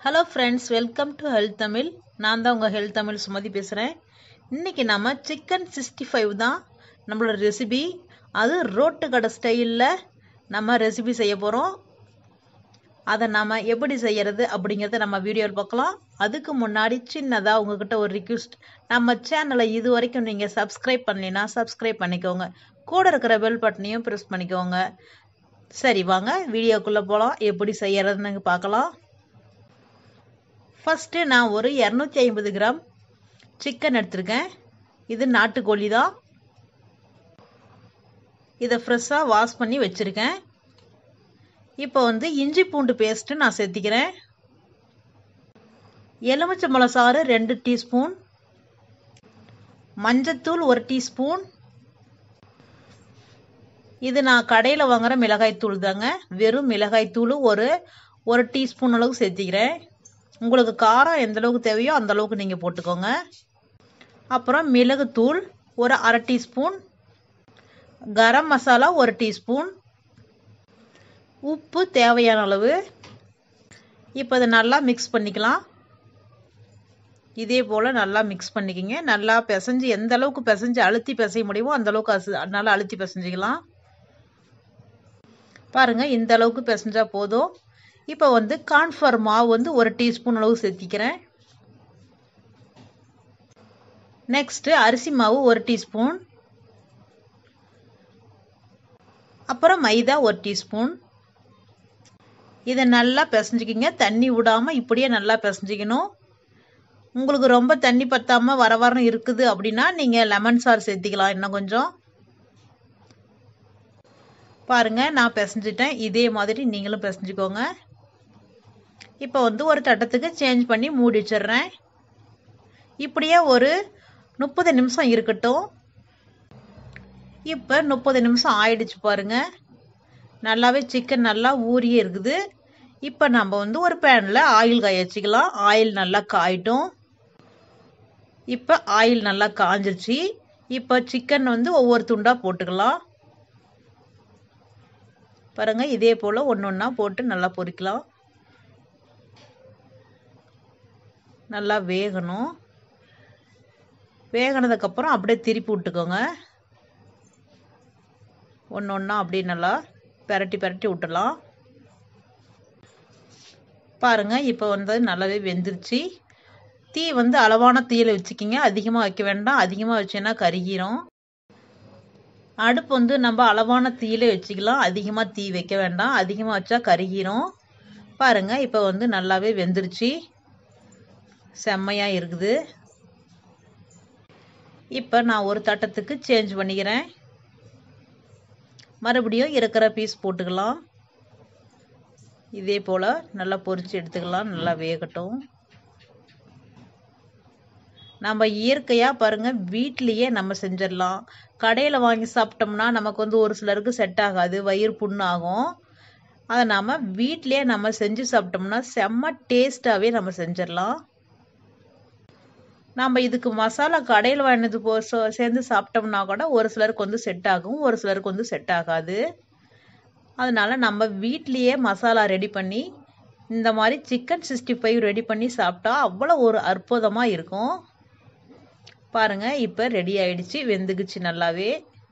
hello friends welcome to health Tamil நான் தான் உங்கள் ஹெல்த் தமிழ் சுமதி பேசுகிறேன் இன்றைக்கி நம்ம சிக்கன் சிக்ஸ்டி ஃபைவ் தான் நம்மளோட ரெசிபி அது ரோட்டு கடை ஸ்டைலில் நம்ம ரெசிபி செய்ய போகிறோம் அதை நாம் எப்படி செய்யறது அப்படிங்கிறத நம்ம வீடியோவில் பார்க்கலாம் அதுக்கு முன்னாடி சின்னதாக உங்ககிட்ட ஒரு ரிக்வெஸ்ட் நம்ம சேனலை இது வரைக்கும் நீங்கள் சப்ஸ்கிரைப் பண்ணலைன்னா சப்ஸ்கிரைப் பண்ணிக்கோங்க கூட இருக்கிற பெல் பட்டனையும் ப்ரெஸ் பண்ணிக்கோங்க சரி வாங்க வீடியோக்குள்ளே போகலாம் எப்படி செய்யறதுன்னு பார்க்கலாம் ஃபஸ்ட்டு நான் ஒரு இரநூத்தி ஐம்பது கிராம் சிக்கன் எடுத்திருக்கேன் இது நாட்டுக்கோழி தான் இதை ஃப்ரெஷ்ஷாக வாஷ் பண்ணி வச்சுருக்கேன் இப்போ வந்து இஞ்சி பூண்டு பேஸ்ட்டு நான் சேர்த்திக்கிறேன் எலுமிச்சம்பழ சாறு ரெண்டு டீஸ்பூன் மஞ்சத்தூள் ஒரு டீஸ்பூன் இது நான் கடையில் வாங்குகிற மிளகாய்த்தூள் தாங்க வெறும் மிளகாய்த்தூள் ஒரு ஒரு டீஸ்பூன் அளவுக்கு சேர்த்திக்கிறேன் உங்களுக்கு காரம் எந்த அளவுக்கு தேவையோ அந்த அளவுக்கு நீங்கள் போட்டுக்கோங்க அப்புறம் மிளகுத்தூள் ஒரு அரை டீஸ்பூன் கரம் மசாலா ஒரு டீஸ்பூன் உப்பு தேவையான அளவு இப்போ இதை நல்லா மிக்ஸ் பண்ணிக்கலாம் இதே போல் நல்லா மிக்ஸ் பண்ணிக்கிங்க நல்லா பிசைஞ்சு எந்த அளவுக்கு பிசைஞ்சு அழுத்தி பிசைய முடியுமோ அந்த அளவுக்கு அசு நல்லா அழுத்தி பிசைஞ்சிக்கலாம் பாருங்கள் இந்த அளவுக்கு பிசைஞ்சா போதும் இப்போ வந்து கான்ஃபர் மாவு வந்து ஒரு டீஸ்பூன் அளவு சேர்த்திக்கிறேன் நெக்ஸ்ட்டு அரிசி மாவு ஒரு டீஸ்பூன் அப்புறம் மைதா ஒரு டீஸ்பூன் இதை நல்லா பிசைஞ்சிக்கிங்க தண்ணி விடாமல் இப்படியே நல்லா பிசைஞ்சிக்கணும் உங்களுக்கு ரொம்ப தண்ணி பத்தாமல் வர வரம் இருக்குது அப்படின்னா நீங்கள் லெமன் சார் சேர்த்திக்கலாம் இன்னும் கொஞ்சம் பாருங்கள் நான் பிசைஞ்சிட்டேன் இதே மாதிரி நீங்களும் பிசைஞ்சிக்கோங்க இப்போ வந்து ஒரு தட்டத்துக்கு சேஞ்ச் பண்ணி மூடி வச்சிடுறேன் இப்படியே ஒரு முப்பது நிமிஷம் இருக்கட்டும் இப்போ முப்பது நிமிஷம் ஆயிடுச்சு பாருங்க நல்லாவே சிக்கன் நல்லா ஊறியே இருக்குது இப்போ நம்ம வந்து ஒரு பேனில் ஆயில் காய வச்சுக்கலாம் ஆயில் நல்லா காயிட்டும் இப்போ ஆயில் நல்லா காஞ்சிருச்சு இப்போ சிக்கன் வந்து ஒவ்வொரு துண்டாக போட்டுக்கலாம் பாருங்கள் இதே போல் ஒன்று ஒன்றா போட்டு நல்லா பொரிக்கலாம் நல்லா வேகணும் வேகினதுக்கப்புறம் அப்படியே திருப்பி விட்டுக்கோங்க ஒன்று ஒன்றா அப்படியே நல்லா பெரட்டி பெரட்டி விட்டுலாம் பாருங்கள் இப்போ வந்து நல்லாவே வெந்துருச்சு தீ வந்து அளவான தீயில் வச்சுக்கிங்க அதிகமாக வைக்க வேண்டாம் அதிகமாக வச்சேன்னா கருகிரும் அடுப்பு வந்து நம்ம அளவான தீயில வச்சுக்கலாம் அதிகமாக தீ வைக்க வேண்டாம் அதிகமாக வச்சா கருகிரும் பாருங்கள் இப்போ வந்து நல்லாவே வெந்துருச்சு செம்மையாக இருக்குது இப்போ நான் ஒரு தட்டத்துக்கு சேஞ்ச் பண்ணிக்கிறேன் மறுபடியும் இருக்கிற பீஸ் போட்டுக்கலாம் இதே போல் நல்லா பொரித்து எடுத்துக்கலாம் நல்லா வேகட்டும் நம்ம இயற்கையாக பாருங்கள் வீட்லேயே நம்ம செஞ்சிடலாம் கடையில் வாங்கி சாப்பிட்டோம்னா நமக்கு வந்து ஒரு சிலருக்கு செட் ஆகாது வயிறு புண்ணாகும் அதை நாம் வீட்லேயே நம்ம செஞ்சு சாப்பிட்டோம்னா செம்ம டேஸ்ட்டாகவே நம்ம செஞ்சிடலாம் நம்ம இதுக்கு மசாலா கடையில் வாங்கினது போ சேர்ந்து சாப்பிட்டோம்னா கூட ஒரு சிலருக்கு வந்து செட் ஆகும் ஒரு சிலருக்கு வந்து செட் ஆகாது அதனால் நம்ம வீட்லேயே மசாலா ரெடி பண்ணி இந்த மாதிரி சிக்கன் சிக்ஸ்டி ஃபைவ் ரெடி பண்ணி சாப்பிட்டா அவ்வளோ ஒரு அற்புதமாக இருக்கும் பாருங்கள் இப்போ ரெடி ஆயிடுச்சு வெந்துக்குச்சு நல்லாவே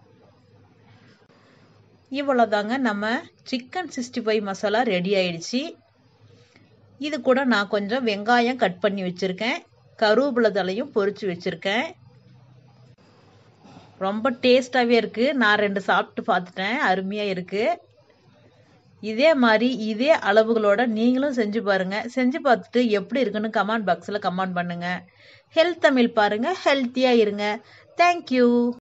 இவ்வளோதாங்க நம்ம chicken sixty five masala ready ஆயிடுச்சு இது கூட நான் கொஞ்சம் வெங்காயம் கட் பண்ணி வச்சுருக்கேன் கருவேப்பிலை தலையும் பொரிச்சு வச்சுருக்கேன் ரொம்ப டேஸ்டாகவே இருக்குது நான் ரெண்டு சாப்பிட்டு பார்த்துட்டேன் அருமையாக இருக்குது இதே மாதிரி இதே அளவுகளோட நீங்களும் செஞ்சு பாருங்கள் செஞ்சு பார்த்துட்டு எப்படி இருக்குன்னு கமெண்ட் பாக்ஸில் கமெண்ட் பண்ணுங்கள் ஹெல்த் தமிழ் பாருங்கள் ஹெல்த்தியாக இருங்க தேங்க்யூ